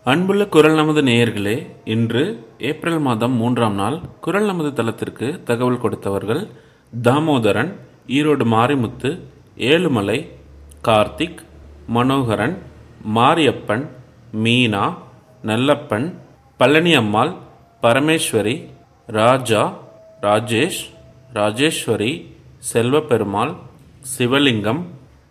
அன்புள்ள குரல் நமது நேயர்களே இன்று ஏப்ரல் மாதம் மூன்றாம் நாள் குரல் நமது தளத்திற்கு தகவல் கொடுத்தவர்கள் தாமோதரன் ஈரோடு மாரிமுத்து ஏழுமலை கார்த்திக் மனோகரன் மாரியப்பன் மீனா நல்லப்பன் பழனி அம்மாள் பரமேஸ்வரி ராஜா ராஜேஷ் ராஜேஸ்வரி செல்வபெருமாள் சிவலிங்கம்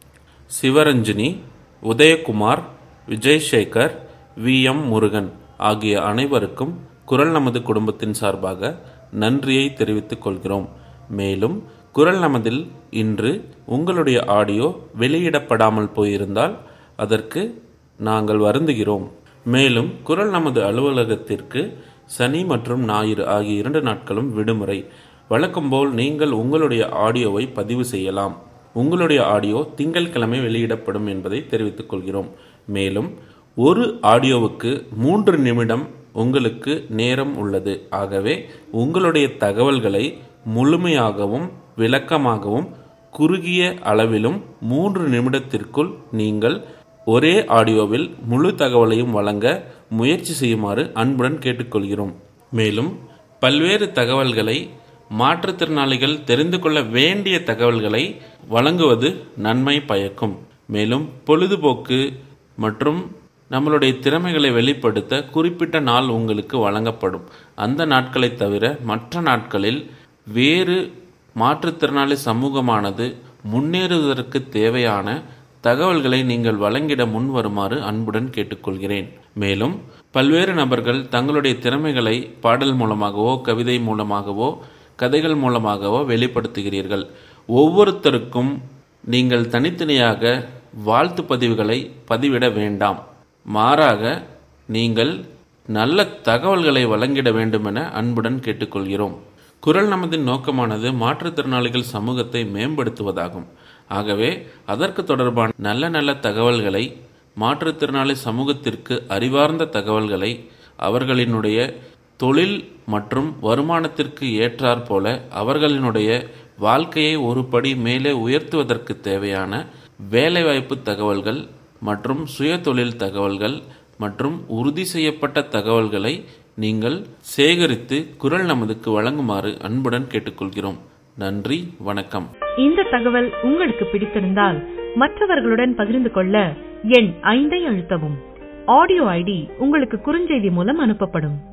சிவரஞ்சினி உதயகுமார் விஜய்சேகர் வி எம் முருகன் ஆகிய அனைவருக்கும் குரல் நமது குடும்பத்தின் சார்பாக நன்றியை தெரிவித்துக் கொள்கிறோம் மேலும் குரல் நமதில் இன்று உங்களுடைய ஆடியோ வெளியிடப்படாமல் போயிருந்தால் அதற்கு நாங்கள் வருந்துகிறோம் மேலும் குரல் நமது அலுவலகத்திற்கு சனி மற்றும் ஞாயிறு ஆகிய இரண்டு நாட்களும் விடுமுறை வழக்கம்போல் நீங்கள் உங்களுடைய ஆடியோவை பதிவு செய்யலாம் உங்களுடைய ஆடியோ திங்கட்கிழமை வெளியிடப்படும் என்பதை தெரிவித்துக் கொள்கிறோம் மேலும் ஒரு ஆடியோவுக்கு மூன்று நிமிடம் உங்களுக்கு நேரம் உள்ளது ஆகவே உங்களுடைய தகவல்களை முழுமையாகவும் விளக்கமாகவும் குறுகிய அளவிலும் மூன்று நிமிடத்திற்குள் நீங்கள் ஒரே ஆடியோவில் முழு தகவலையும் வழங்க முயற்சி செய்யுமாறு அன்புடன் கேட்டுக்கொள்கிறோம் மேலும் பல்வேறு தகவல்களை மாற்றுத்திறனாளிகள் தெரிந்து கொள்ள வேண்டிய தகவல்களை வழங்குவது நன்மை பயக்கும் மேலும் பொழுதுபோக்கு மற்றும் நம்மளுடைய திறமைகளை வெளிப்படுத்த குறிப்பிட்ட நாள் உங்களுக்கு வழங்கப்படும் அந்த நாட்களை தவிர மற்ற நாட்களில் வேறு மாற்றுத்திறனாளி சமூகமானது முன்னேறுவதற்கு தேவையான தகவல்களை நீங்கள் வழங்கிட முன் வருமாறு அன்புடன் கேட்டுக்கொள்கிறேன் மேலும் பல்வேறு நபர்கள் தங்களுடைய திறமைகளை பாடல் மூலமாகவோ கவிதை மூலமாகவோ கதைகள் மூலமாகவோ வெளிப்படுத்துகிறீர்கள் ஒவ்வொருத்தருக்கும் நீங்கள் தனித்தனியாக வாழ்த்து பதிவுகளை பதிவிட வேண்டாம் மாறாக நீங்கள் நல்ல தகவல்களை வழங்கிட வேண்டுமென அன்புடன் கேட்டுக்கொள்கிறோம் குரல் நமதின் நோக்கமானது மாற்றுத்திறனாளிகள் சமூகத்தை மேம்படுத்துவதாகும் ஆகவே அதற்கு தொடர்பான நல்ல நல்ல தகவல்களை மாற்றுத்திறனாளி சமூகத்திற்கு அறிவார்ந்த தகவல்களை அவர்களினுடைய தொழில் மற்றும் வருமானத்திற்கு ஏற்றாற் போல அவர்களினுடைய வாழ்க்கையை ஒரு படி மேலே உயர்த்துவதற்கு தேவையான வேலைவாய்ப்பு தகவல்கள் மற்றும் சுய தொழில் தகவல்கள் மற்றும் உறுதி செய்யப்பட்ட தகவல்களை நீங்கள் சேகரித்து குரல் நமதுக்கு வழங்குமாறு அன்புடன் கேட்டுக்கொள்கிறோம் நன்றி வணக்கம் இந்த தகவல் உங்களுக்கு பிடித்திருந்தால் மற்றவர்களுடன் பகிர்ந்து கொள்ள எண் ஐந்தை அழுத்தவும் ஆடியோ ஐடி உங்களுக்கு குறுஞ்செய்தி மூலம் அனுப்பப்படும்